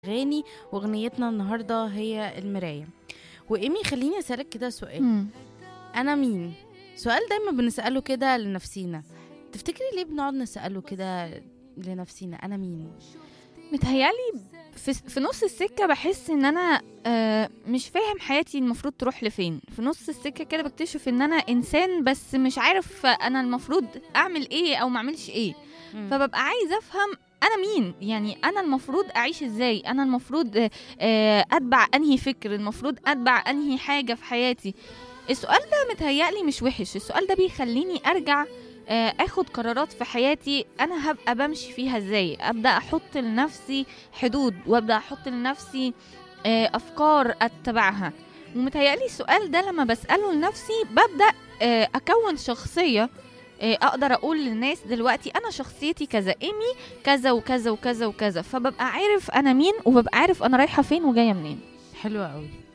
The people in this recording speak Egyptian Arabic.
أغاني وأغنيتنا النهاردة هي المراية وإيمي خليني أسألك كده سؤال مم. أنا مين؟ سؤال دايما بنسأله كده لنفسينا تفتكري ليه بنقعد نسأله كده لنفسينا أنا مين؟ متهيالي في, في نص السكة بحس ان انا آه مش فاهم حياتي المفروض تروح لفين في نص السكة كده بكتشف ان انا انسان بس مش عارف انا المفروض اعمل ايه او ما اعملش ايه مم. فببقى عايزه افهم انا مين يعني انا المفروض اعيش ازاي انا المفروض آه، آه، اتبع انهي فكر المفروض اتبع انهي حاجه في حياتي السؤال ده متهيألي مش وحش السؤال ده بيخليني ارجع آه، اخد قرارات في حياتي انا هبقى بمشي فيها ازاي ابدا احط لنفسي حدود وابدا احط لنفسي آه، افكار اتبعها ومتهيألي السؤال ده لما بسأله لنفسي ببدأ آه، أكون شخصية آه، أقدر أقول للناس دلوقتي أنا شخصيتي كذا إيمي كذا وكذا وكذا وكذا فببقى عارف أنا مين وببقى عارف أنا رايحة فين وجاية منين حلوة قوي